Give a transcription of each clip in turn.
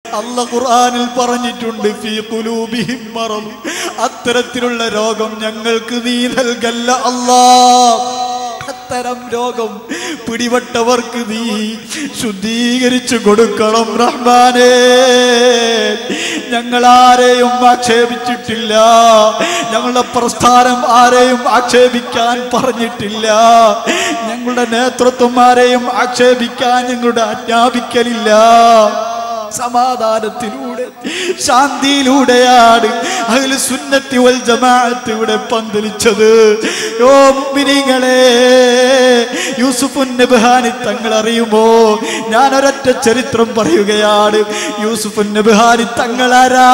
അല്ല ഖുർആനിൽ പറഞ്ഞിട്ടുണ്ട് ഫീ ഖുലൂബിഹിം മറദ് അത്തരത്തിലുള്ള രോഗം ഞങ്ങൾക്ക് നീ നൽകല്ല അല്ലാ അത്തരം രോഗം പിടിപെട്ടവർക്ക് നീ ശുദ്ധീകരിച്ചു കൊടുക്കണം റഹ്മാനേ ഞങ്ങൾ ആരെയും ആക്ഷേപിച്ചിട്ടില്ല ഞങ്ങളുടെ പ്രസ്ഥാനം ആരെയും ആക്ഷേപിക്കാൻ പറഞ്ഞിട്ടില്ല ഞങ്ങളുടെ നേതൃത്വം ആരെയും ആക്ഷേപിക്കാൻ ഞങ്ങളുടെ ആജ്ഞാപിക്കലില്ല സമാധാനത്തിലൂടെ ശാന്തിയിലൂടെയാണ് അതിൽ സുന്നത്തി വൽ ജമാഅത്ത് ഇവിടെ പന്തലിച്ചത് ഓ മുഅ്മിനീങ്ങളെ യൂസുഫുൻ നബ്ഹാനി തങ്ങൾ അറിയുമോ ഞാൻ ഒരൊറ്റ ചരിത്രം പറയുകയാണ് യൂസുഫുൻ നബ്ഹാനി തങ്ങൾ ആരാ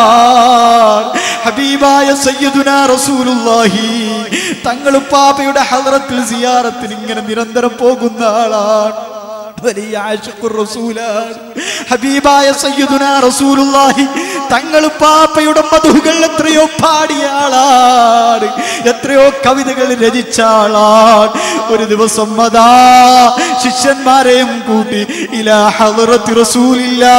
ഹബീബായ സയ്യിദുനാ റസൂലുള്ളാഹി തങ്ങൾ പാപയുടെ ഹദ്റത്തിൽ സിയാറത്തിന് ഇങ്ങനെ നിരന്തരം പോകുന്ന ആളാണ് വലിയ ആശിഖുർ റസൂലാണ് ഹബീബായ സയ്യിദുനാ റസൂലുള്ളാഹി തങ്ങൾ പാപ്പയുടെ മധുകൾ എത്രയോ പാടിയ ആളാണ് എത്രയോ കവിതകൾ രചിച്ച ആളാണ് ഒരു ദിവസം അതാ ശിഷ്യന്മാരെയും കൂട്ടി ഇലാ ഹളറത്തി റസൂലില്ലാ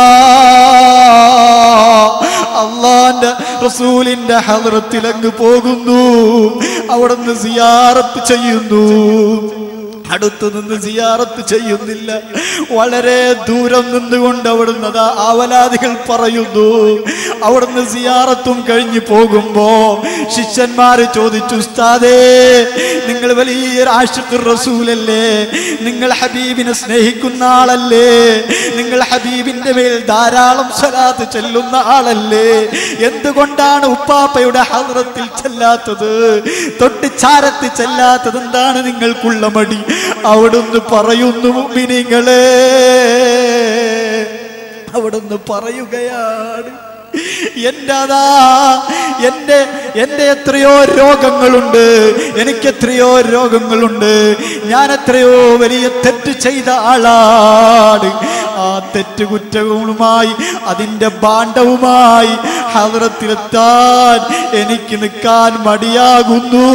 അള്ളാന്റെ റസൂലിന്റെ ഹളറത്തിൽ അങ്ങ് പോകുന്നു അവിടുന്ന് സിയാറത്ത് ചെയ്യുന്നു അടുത്തു നിന്ന് സിയാറത്ത് ചെയ്യുന്നില്ല വളരെ ദൂരം നിന്നുകൊണ്ട് അവിടുന്ന് അതാ ആവലാദികൾ പറയുന്നു അവിടുന്ന് സിയാറത്തും കഴിഞ്ഞു പോകുമ്പോ ശിഷ്യന്മാര് ചോദിച്ചു ഉസ്താദേ നിങ്ങൾ വലിയ ആഷിഖ് റസൂലല്ലേ നിങ്ങൾ ഹബീബിനെ സ്നേഹിക്കുന്ന ആളല്ലേ നിങ്ങൾ ഹബീബിന്റെ മേൽ ധാരാളം സ്വലാത്ത് ചെല്ലുന്ന ആളല്ലേ എന്തുകൊണ്ടാണ് ഉപ്പാപ്പയുടെ ഹദ്റത്തിൽ ചെല്ലാത്തത് തൊട്ട് ചാരത്ത് ചെല്ലാത്തത് എന്താണ് നിങ്ങൾക്കുള്ള മടി അവിടുന്ന് പറയുന്നു മിനിങ്ങളെ അവിടുന്ന് പറയുകയാണ് എന്റെ അതാ എന്റെ എന്റെ എത്രയോ രോഗങ്ങളുണ്ട് എനിക്ക് എത്രയോ രോഗങ്ങളുണ്ട് ഞാൻ എത്രയോ വലിയ തെറ്റ് ചെയ്ത ആളാണ് ആ തെറ്റ് കുറ്റങ്ങളുമായി അതിന്റെ ഭാണ്ഡവുമായി ഹദ്രത്തിലെത്താൻ എനിക്ക് നിൽക്കാൻ മടിയാകുന്നു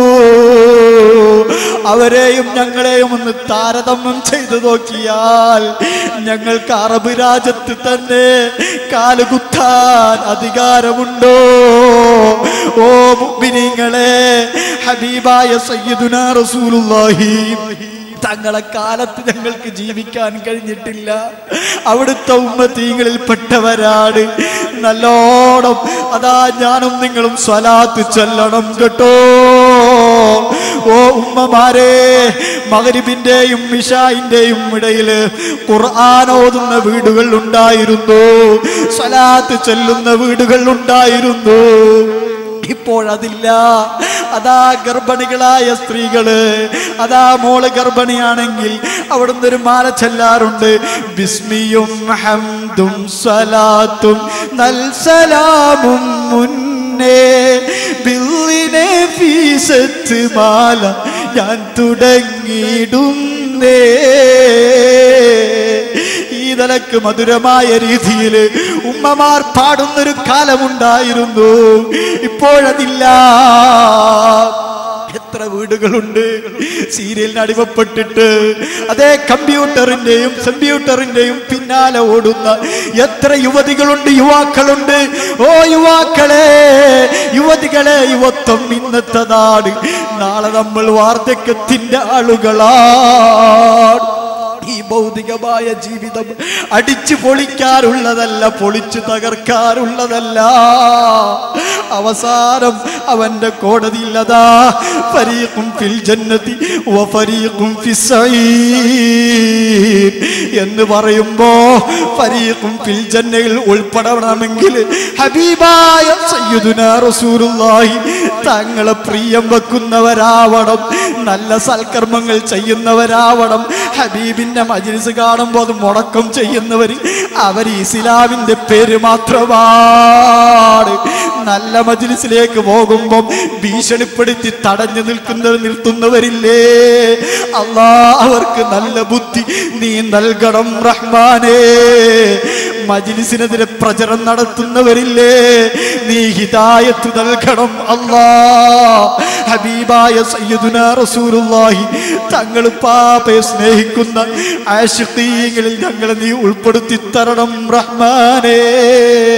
അവരെയും ഞങ്ങളെയും ഒന്ന് താരതമ്യം ചെയ്തു നോക്കിയാൽ ഞങ്ങൾക്ക് അറബ് രാജ്യത്ത് തന്നെ കാലുകുത്താൻ അധികാരമുണ്ടോ ഓ മുഅ്മിനീങ്ങളെ ഹബീബായ സയ്യിദുനാ റസൂലുള്ളാഹി തങ്ങളെ കാലത്ത് ഞങ്ങൾക്ക് ജീവിക്കാൻ കഴിഞ്ഞിട്ടില്ല അവിടുത്തെ ഉമ്മത്തീങ്ങളിൽ പെട്ടവരാണ് നല്ലോണം അതാ ഞാനും നിങ്ങളും സ്വലാത്ത് ചൊല്ലണം കേട്ടോ ഓ ഉമ്മമാരെ മകരിബിന്റെയും മിഷായിന്റെയും ഇടയില് ഖുർആൻ ഓതുന്ന വീടുകൾ ഉണ്ടായിരുന്നു സ്വലാത്ത് ചൊല്ലുന്ന വീടുകൾ ഉണ്ടായിരുന്നു ഇപ്പോഴതില്ല അതാ ഗർഭിണികളായ സ്ത്രീകള് അതാ മോള് ഗർഭിണിയാണെങ്കിൽ അവിടുന്ന് ഒരു മാല ചെല്ലാറുണ്ട് ബിസ്മിയും ഹംദും സലാത്തും നൽസലാമും മുന്നേ ബില്ലിനെ ഫീസത്ത് മാല ഞാൻ തുടങ്ങിയിടുന്നേ ഈ നിലക്ക് മധുരമായ രീതിയിൽ ഉമ്മമാർ പാടുന്നൊരു കാലമുണ്ടായിരുന്നു ഇപ്പോഴതില്ല എത്ര വീടുകളുണ്ട് സീരിയലിന് അടിമപ്പെട്ടിട്ട് അതേ കമ്പ്യൂട്ടറിന്റെയും കമ്പ്യൂട്ടറിന്റെയും പിന്നാലെ ഓടുന്ന എത്ര യുവതികളുണ്ട് യുവാക്കളുണ്ട് ഓ യുവാക്കളെ യുവതികളെ യുവത്വം ഇന്നത്തെ നാട് നാളെ നമ്മൾ വാർദ്ധക്യത്തിന്റെ ആളുകളാണ് ഈ ഭൗതികമായ ജീവിതം അടിച്ചു പൊളിക്കാറുള്ളതല്ല പൊളിച്ചു തകർക്കാറുള്ളതല്ല അവസാനം അവന്റെ കോടതിയില്ലതാ ഫരീഖും ഫിൽ ജന്നതി വഫരീഖും ഫിസ്സഈർ എന്ന് പറയുമ്പോ ഫരീഖും ഫിൽ ജന്നയിൽ ഉൾപ്പെടണമെങ്കിൽ ഹബീബായ സയ്യിദുനാ റസൂലുള്ളാഹി തങ്ങളെ പ്രിയം വെക്കുന്നവരാവണം നല്ല സൽക്കർമ്മങ്ങൾ ചെയ്യുന്നവരാവണം ഹബീബിന്റെ മജിലിസ് കാണുമ്പോൾ അത് മുടക്കം ചെയ്യുന്നവർ അവർ ഇസ്ലാമിന്റെ പേര് മാത്രമാണ് നല്ല മജിലിസിലേക്ക് പോകുമ്പം ഭീഷണിപ്പെടുത്തി തടഞ്ഞു നിൽക്കുന്നവർ നിർത്തുന്നവരില്ലേ അല്ലാ അവർക്ക് നല്ല ബുദ്ധി നീ നൽകണം റഹ്മാനേ മജിലിസിനെതിരെ പ്രചരണം നടത്തുന്നവരില്ലേ നീ ഹിദായത്ത് നൽകണം അല്ലാ ഹബീബായ സയ്യിദുന റസൂലുള്ളാഹി തങ്ങൾ പാപയെ സ്നേഹിക്കുന്ന ആശിഖീങ്ങളിൽ ഞങ്ങളെ നീ ഉൾപ്പെടുത്തി തരണം റഹ്മാനേ